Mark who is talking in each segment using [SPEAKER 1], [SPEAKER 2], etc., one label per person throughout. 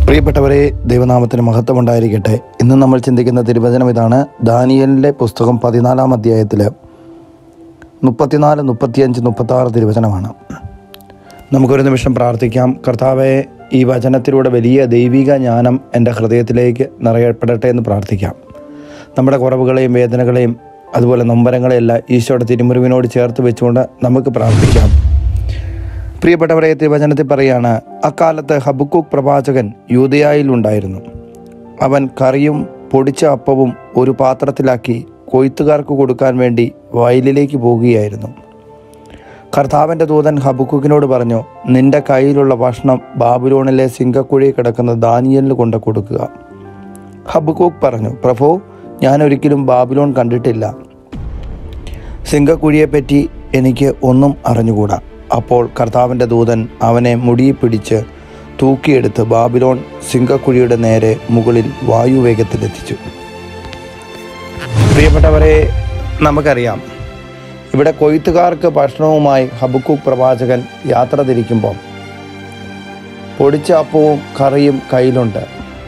[SPEAKER 1] പ്രിയപ്പെട്ടവരെ ദൈവനാമത്തിന് മഹത്വം ഉണ്ടായിരിക്കട്ടെ ഇന്ന് നമ്മൾ ചിന്തിക്കുന്ന തിരുവചനം ഇതാണ് ദാനിയലിൻ്റെ പുസ്തകം പതിനാലാം അധ്യായത്തിൽ മുപ്പത്തിനാല് മുപ്പത്തിയഞ്ച് മുപ്പത്താറ് തിരുവചനമാണ് നമുക്കൊരു നിമിഷം പ്രാർത്ഥിക്കാം കർത്താവെ ഈ വചനത്തിലൂടെ വലിയ ദൈവിക ജ്ഞാനം എൻ്റെ ഹൃദയത്തിലേക്ക് നിറയപ്പെടട്ടെ എന്ന് പ്രാർത്ഥിക്കാം നമ്മുടെ കുറവുകളെയും വേദനകളെയും അതുപോലെ നൊമ്പരങ്ങളെയെല്ലാം ഈശോയുടെ തിരുമുറിവിനോട് ചേർത്ത് വെച്ചുകൊണ്ട് നമുക്ക് പ്രാർത്ഥിക്കാം പ്രിയപ്പെട്ടവരെ തിരുവചനത്തിൽ പറയാണ് അക്കാലത്ത് ഹബുക്കൂക്ക് പ്രവാചകൻ യൂതയായിൽ ഉണ്ടായിരുന്നു അവൻ കറിയും പൊടിച്ച അപ്പവും ഒരു പാത്രത്തിലാക്കി കൊയ്ത്തുകാർക്ക് കൊടുക്കാൻ വേണ്ടി വയലിലേക്ക് പോകുകയായിരുന്നു കർത്താവിൻ്റെ ദൂതൻ ഹബുക്കുക്കിനോട് പറഞ്ഞു നിന്റെ കയ്യിലുള്ള ഭക്ഷണം ബാബുലോണിലെ സിംഗക്കുഴി കിടക്കുന്ന ദാനിയലിന് കൊണ്ട് കൊടുക്കുക ഹബുക്കൂക്ക് പറഞ്ഞു പ്രഭു ഞാൻ ഒരിക്കലും ബാബിലോൺ കണ്ടിട്ടില്ല സിംഗക്കുഴിയെപ്പറ്റി എനിക്ക് ഒന്നും അറിഞ്ഞുകൂടാ അപ്പോൾ കർത്താവിൻ്റെ ദൂതൻ അവനെ മുടിയിൽ പിടിച്ച് തൂക്കിയെടുത്ത് ബാബിലോൺ സിംഗക്കുഴിയുടെ നേരെ മുകളിൽ വായുവേഗത്തിലെത്തിച്ചു പ്രിയപ്പെട്ടവരെ നമുക്കറിയാം ഇവിടെ കൊയ്ത്തുകാർക്ക് ഭക്ഷണവുമായി ഹബുക്കൂക്ക് പ്രവാചകൻ യാത്ര തിരിക്കുമ്പോൾ പൊടിച്ച അപ്പവും കറിയും കയ്യിലുണ്ട്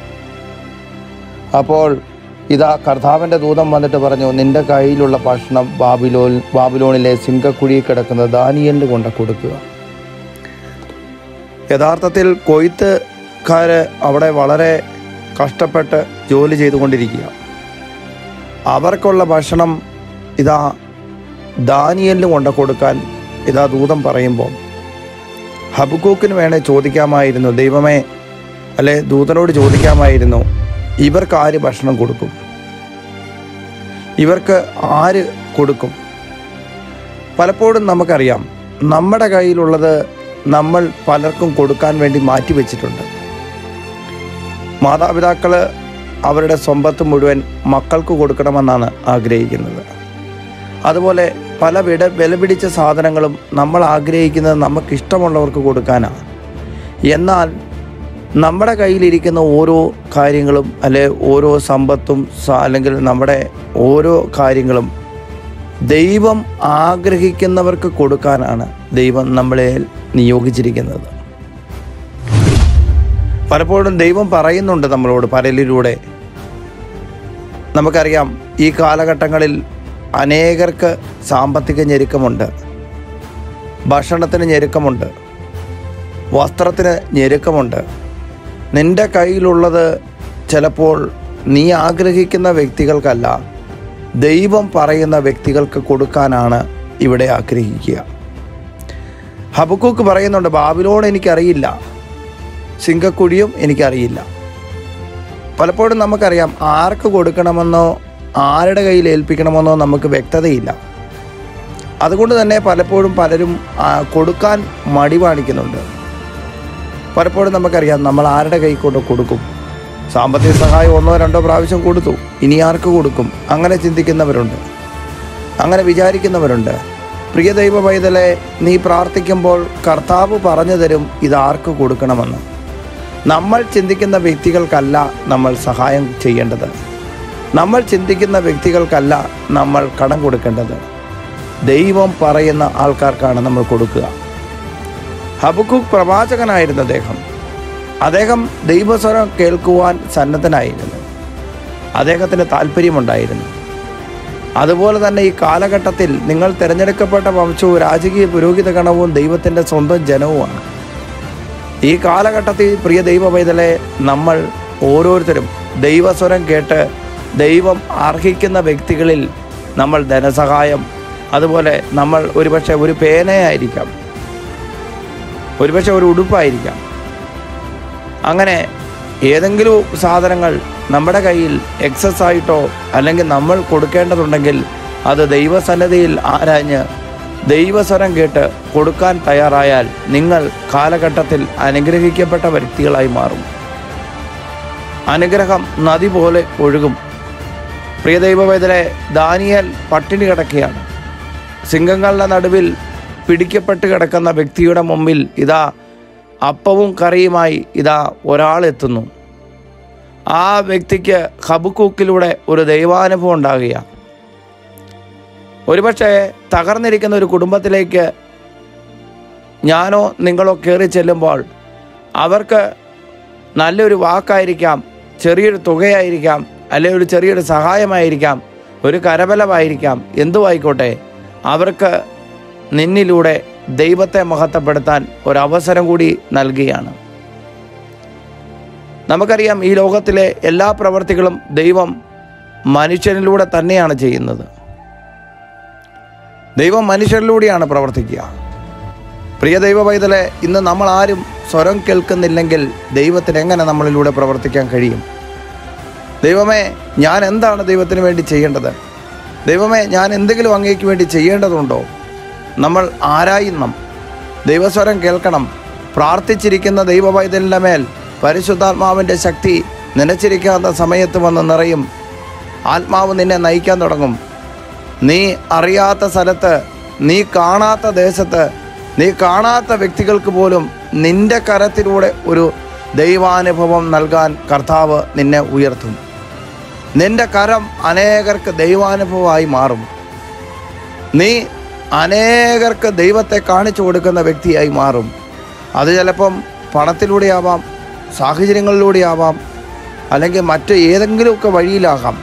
[SPEAKER 1] അപ്പോൾ ഇതാ കർത്താവിൻ്റെ ദൂതം വന്നിട്ട് പറഞ്ഞു നിന്റെ കയ്യിലുള്ള ഭക്ഷണം ബാബിലോൻ ബാബിലോണിലെ സിംഗക്കുഴിയിൽ കിടക്കുന്ന ദാനിയലിന് കൊണ്ട് കൊടുക്കുക യഥാർത്ഥത്തിൽ കൊയ്ത്തുകാര് അവിടെ വളരെ കഷ്ടപ്പെട്ട് ജോലി ചെയ്തുകൊണ്ടിരിക്കുക അവർക്കുള്ള ഭക്ഷണം ഇതാ ദാനിയലിന് കൊണ്ട് കൊടുക്കാൻ ഇതാ ദൂതം പറയുമ്പോൾ ഹബുക്കൂക്കിന് വേണേ ചോദിക്കാമായിരുന്നു ദൈവമേ അല്ലെ ദൂതനോട് ചോദിക്കാമായിരുന്നു ഇവർക്ക് ആര് ഭക്ഷണം കൊടുക്കും ഇവർക്ക് ആര് കൊടുക്കും പലപ്പോഴും നമുക്കറിയാം നമ്മുടെ കയ്യിലുള്ളത് നമ്മൾ പലർക്കും കൊടുക്കാൻ വേണ്ടി മാറ്റി വെച്ചിട്ടുണ്ട് മാതാപിതാക്കൾ അവരുടെ സമ്പത്ത് മുഴുവൻ മക്കൾക്ക് കൊടുക്കണമെന്നാണ് ആഗ്രഹിക്കുന്നത് അതുപോലെ പല വിട വില പിടിച്ച സാധനങ്ങളും നമ്മൾ ആഗ്രഹിക്കുന്നത് നമുക്ക് ഇഷ്ടമുള്ളവർക്ക് കൊടുക്കാനാണ് എന്നാൽ നമ്മുടെ കയ്യിലിരിക്കുന്ന ഓരോ കാര്യങ്ങളും അല്ലെ ഓരോ സമ്പത്തും സ- അല്ലെങ്കിൽ നമ്മുടെ ഓരോ കാര്യങ്ങളും ദൈവം ആഗ്രഹിക്കുന്നവർക്ക് കൊടുക്കാനാണ് ദൈവം നമ്മളെ നിയോഗിച്ചിരിക്കുന്നത് പലപ്പോഴും ദൈവം പറയുന്നുണ്ട് നമ്മളോട് പരലിലൂടെ നമുക്കറിയാം ഈ കാലഘട്ടങ്ങളിൽ അനേകർക്ക് സാമ്പത്തിക ഞെരുക്കമുണ്ട് ഭക്ഷണത്തിന് ഞെരുക്കമുണ്ട് വസ്ത്രത്തിന് ഞെരുക്കമുണ്ട് നിന്റെ കയ്യിലുള്ളത് ചിലപ്പോൾ നീ ആഗ്രഹിക്കുന്ന വ്യക്തികൾക്കല്ല ദൈവം പറയുന്ന വ്യക്തികൾക്ക് കൊടുക്കാനാണ് ഇവിടെ ആഗ്രഹിക്കുക ഹബക്കൂക്ക് പറയുന്നുണ്ട് ബാബിലോൺ എനിക്കറിയില്ല സിംഗക്കുഴിയും എനിക്കറിയില്ല പലപ്പോഴും നമുക്കറിയാം ആർക്ക് കൊടുക്കണമെന്നോ ആരുടെ കയ്യിൽ ഏൽപ്പിക്കണമെന്നോ നമുക്ക് വ്യക്തതയില്ല അതുകൊണ്ട് തന്നെ പലപ്പോഴും പലരും ആ, കൊടുക്കാൻ മടി കാണിക്കുന്നുണ്ട് പലപ്പോഴും നമുക്കറിയാം നമ്മൾ ആരുടെ കൈ കൊണ്ട് കൊടുക്കും സാമ്പത്തിക സഹായം ഒന്നോ രണ്ടോ പ്രാവശ്യം കൊടുത്തു ഇനി ആർക്ക് കൊടുക്കും അങ്ങനെ ചിന്തിക്കുന്നവരുണ്ട് അങ്ങനെ വിചാരിക്കുന്നവരുണ്ട് പ്രിയ ദൈവ പൈതലെ നീ പ്രാർത്ഥിക്കുമ്പോൾ കർത്താവ് പറഞ്ഞു തരും ഇതാർക്ക് കൊടുക്കണമെന്ന് നമ്മൾ ചിന്തിക്കുന്ന വ്യക്തികൾക്കല്ല നമ്മൾ സഹായം ചെയ്യേണ്ടത് നമ്മൾ ചിന്തിക്കുന്ന വ്യക്തികൾക്കല്ല നമ്മൾ കടം കൊടുക്കേണ്ടത് ദൈവം പറയുന്ന ആൾക്കാർക്കാണ് നമ്മൾ കൊടുക്കുക ഹബുക്കുക്ക് പ്രവാചകനായിരുന്നു അദ്ദേഹം അദ്ദേഹം ദൈവസ്വരം കേൾക്കുവാൻ സന്നദ്ധനായിരുന്നു അദ്ദേഹത്തിന് താല്പര്യമുണ്ടായിരുന്നു അതുപോലെ തന്നെ ഈ കാലഘട്ടത്തിൽ നിങ്ങൾ തിരഞ്ഞെടുക്കപ്പെട്ട വംശവും രാജകീയ പുരോഹിത ഗണവും ദൈവത്തിൻ്റെ സ്വന്തം ജനവുമാണ് ഈ കാലഘട്ടത്തിൽ പ്രിയ ദൈവ പൈതലെ നമ്മൾ ഓരോരുത്തരും ദൈവസ്വരം കേട്ട് ദൈവം അർഹിക്കുന്ന വ്യക്തികളിൽ നമ്മൾ ധനസഹായം അതുപോലെ നമ്മൾ ഒരുപക്ഷെ ഒരു പേനയായിരിക്കാം ഒരുപക്ഷെ ഒരു ഉടുപ്പായിരിക്കാം അങ്ങനെ ഏതെങ്കിലും സാധനങ്ങൾ നമ്മുടെ കയ്യിൽ എക്സസ് ആയിട്ടോ അല്ലെങ്കിൽ നമ്മൾ കൊടുക്കേണ്ടതുണ്ടെങ്കിൽ അത് ദൈവസന്നദ്ധയിൽ ആരാഞ്ഞ് ദൈവസ്വരം കേട്ട് കൊടുക്കാൻ തയ്യാറായാൽ നിങ്ങൾ കാലഘട്ടത്തിൽ അനുഗ്രഹിക്കപ്പെട്ട വ്യക്തികളായി മാറും അനുഗ്രഹം നദി പോലെ ഒഴുകും പ്രിയ ദൈവവേദനെ ദാനിയൽ പട്ടിണി കിടക്കുകയാണ് സിംഹങ്ങളുടെ നടുവിൽ പിടിക്കപ്പെട്ട് കിടക്കുന്ന വ്യക്തിയുടെ മുമ്പിൽ ഇതാ അപ്പവും കറിയുമായി ഇതാ ഒരാൾ എത്തുന്നു ആ വ്യക്തിക്ക് ഹബുക്കൂക്കിലൂടെ ഒരു ദൈവാനുഭവം ഉണ്ടാകുക ഒരുപക്ഷെ തകർന്നിരിക്കുന്ന ഒരു കുടുംബത്തിലേക്ക് ഞാനോ നിങ്ങളോ കയറി ചെല്ലുമ്പോൾ അവർക്ക് നല്ലൊരു വാക്കായിരിക്കാം ചെറിയൊരു തുകയായിരിക്കാം അല്ലെങ്കിൽ ഒരു ചെറിയൊരു സഹായമായിരിക്കാം ഒരു കരബലമായിരിക്കാം എന്തുമായിക്കോട്ടെ അവർക്ക് നിന്നിലൂടെ ദൈവത്തെ മഹത്വപ്പെടുത്താൻ ഒരവസരം കൂടി നൽകുകയാണ് നമുക്കറിയാം ഈ ലോകത്തിലെ എല്ലാ പ്രവർത്തികളും ദൈവം മനുഷ്യനിലൂടെ തന്നെയാണ് ചെയ്യുന്നത് ദൈവം മനുഷ്യരിലൂടെയാണ് പ്രവർത്തിക്കുക പ്രിയ ദൈവ പൈതലെ ഇന്ന് നമ്മൾ ആരും സ്വരം കേൾക്കുന്നില്ലെങ്കിൽ ദൈവത്തിന് എങ്ങനെ നമ്മളിലൂടെ പ്രവർത്തിക്കാൻ കഴിയും ദൈവമേ ഞാൻ എന്താണ് ദൈവത്തിന് വേണ്ടി ചെയ്യേണ്ടത് ദൈവമേ ഞാൻ എന്തെങ്കിലും അങ്ങേക്ക് വേണ്ടി ചെയ്യേണ്ടതുണ്ടോ നമ്മൾ ആരായിണം ദൈവസ്വരം കേൾക്കണം പ്രാർത്ഥിച്ചിരിക്കുന്ന ദൈവ പൈതലിൻ്റെ മേൽ പരിശുദ്ധാത്മാവിൻ്റെ ശക്തി നനച്ചിരിക്കാത്ത സമയത്ത് വന്ന് നിറയും ആത്മാവ് നിന്നെ നയിക്കാൻ തുടങ്ങും നീ അറിയാത്ത സ്ഥലത്ത് നീ കാണാത്ത ദേശത്ത് നീ കാണാത്ത വ്യക്തികൾക്ക് പോലും നിന്റെ കരത്തിലൂടെ ഒരു ദൈവാനുഭവം നൽകാൻ കർത്താവ് നിന്നെ ഉയർത്തും നിന്റെ കരം അനേകർക്ക് ദൈവാനുഭവമായി മാറും നീ അനേകർക്ക് ദൈവത്തെ കാണിച്ചു കൊടുക്കുന്ന വ്യക്തിയായി മാറും അത് ചിലപ്പം പണത്തിലൂടെയാവാം സാഹചര്യങ്ങളിലൂടെയാവാം അല്ലെങ്കിൽ മറ്റ് ഏതെങ്കിലുമൊക്കെ വഴിയിലാകാം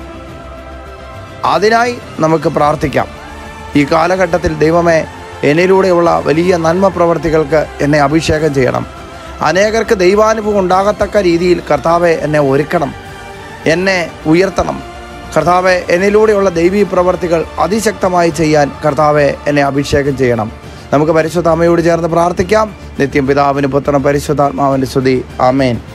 [SPEAKER 1] അതിനായി നമുക്ക് പ്രാർത്ഥിക്കാം ഈ കാലഘട്ടത്തിൽ ദൈവമേ എന്നിലൂടെയുള്ള വലിയ നന്മ പ്രവർത്തികൾക്ക് എന്നെ അഭിഷേകം ചെയ്യണം അനേകർക്ക് ദൈവാനുഭവം ഉണ്ടാകത്തക്ക രീതിയിൽ കർത്താവെ എന്നെ ഒരുക്കണം എന്നെ ഉയർത്തണം കർത്താവെ എന്നിലൂടെയുള്ള ദൈവീ പ്രവർത്തികൾ അതിശക്തമായി ചെയ്യാൻ കർത്താവെ എന്നെ അഭിഷേകം ചെയ്യണം നമുക്ക് പരിശുദ്ധ അമ്മയോട് ചേർന്ന് പ്രാർത്ഥിക്കാം നിത്യം പിതാവിന് പുത്രനും പരിശുദ്ധാത്മാവിൻ്റെ സ്തുതി ആമേൻ